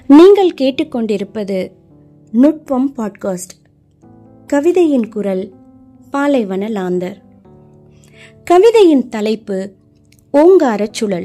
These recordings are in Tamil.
நீங்கள் கேட்டுக்கொண்டிருப்பது நுட்பம் பாட்காஸ்ட் கவிதையின் குரல் பாலைவன லாந்தர் கவிதையின் தலைப்பு ஓங்காரச் சுழல்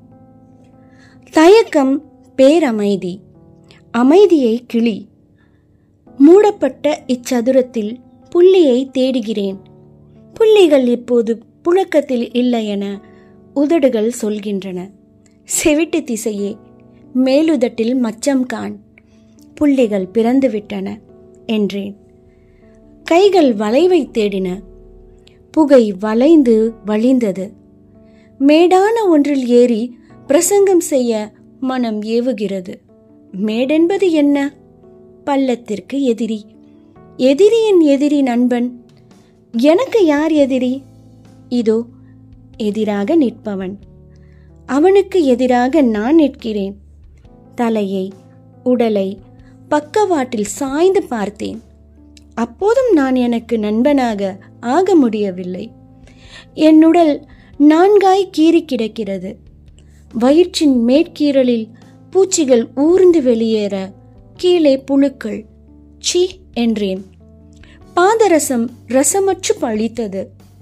தயக்கம் பேரமைதி அமைதியை கிளி மூடப்பட்ட இச்சதுரத்தில் புள்ளியை தேடுகிறேன் புள்ளிகள் இப்போது புழக்கத்தில் இல்லை என உதடுகள் சொல்கின்றன செவிட்டு திசையே மேலுதட்டில் மச்சம் காண் புள்ளிகள் பிறந்துவிட்டன என்றேன் கைகள் வளைவை தேடின புகை வளைந்து வழிந்தது மேடான ஒன்றில் ஏறி பிரசங்கம் செய்ய மனம் ஏவுகிறது மேடென்பது என்ன பள்ளத்திற்கு எதிரி எதிரியின் எதிரி நண்பன் எனக்கு யார் எதிரி இதோ எதிராக நிற்பவன் அவனுக்கு எதிராக நான் நிற்கிறேன் தலையை உடலை பக்கவாட்டில் சாய்ந்து பார்த்தேன் அப்போதும் நான் எனக்கு நண்பனாக ஆக முடியவில்லை என் உடல் நான்காய் கீறி கிடக்கிறது வயிற்றின் மேற்கீரலில் பூச்சிகள் ஊர்ந்து வெளியேற கீழே புழுக்கள் சீ என்றேன் பாதரசம் ரசமற்று பழித்தது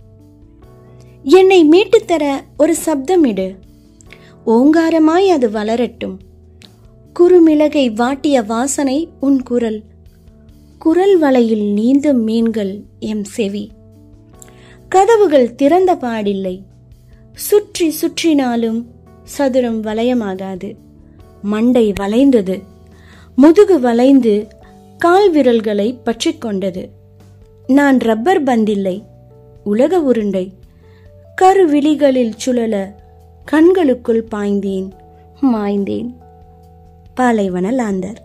என்னை மீட்டுத்தர ஒரு சப்தமிடு ஓங்காரமாய் அது வளரட்டும் குறுமிளகை வாட்டிய வாசனை உன் குரல் குரல் வலையில் நீந்தும் மீன்கள் எம் செவி கதவுகள் திறந்த பாடில்லை சுற்றி சுற்றினாலும் சதுரம் வளையமாகாது மண்டை வளைந்தது முதுகு வளைந்து கால் விரல்களை பற்றிக்கொண்டது நான் ரப்பர் பந்தில்லை உலக உருண்டை கருவிழிகளில் சுழல கண்களுக்குள் பாய்ந்தேன் மாய்ந்தேன் பாலைவன லாந்தர்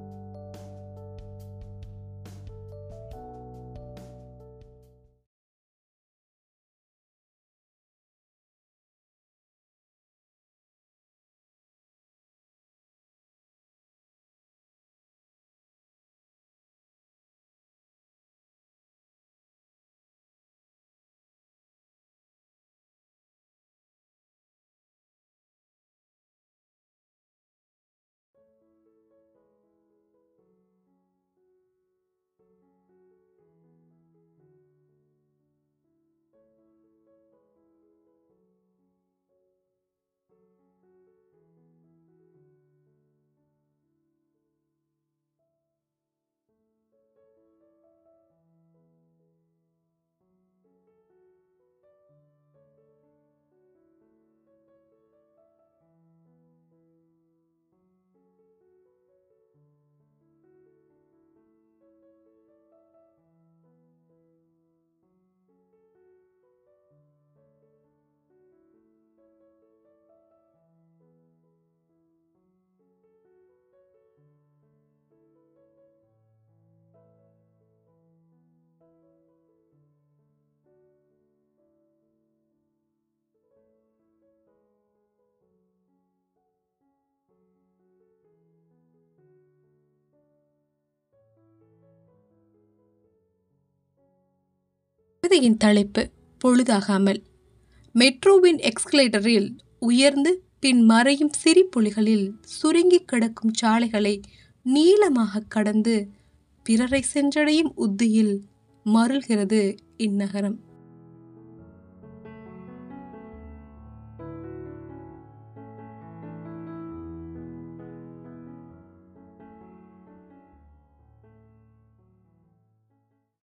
கவிதையின் தலைப்பு பொழுதாகாமல் மெட்ரோவின் எக்ஸ்கலேட்டரில் உயர்ந்து பின் மறையும் சிரிப்பொலிகளில் சுருங்கி கிடக்கும் சாலைகளை நீளமாக கடந்து பிறரை சென்றடையும் உத்தியில் மருள்கிறது இந்நகரம்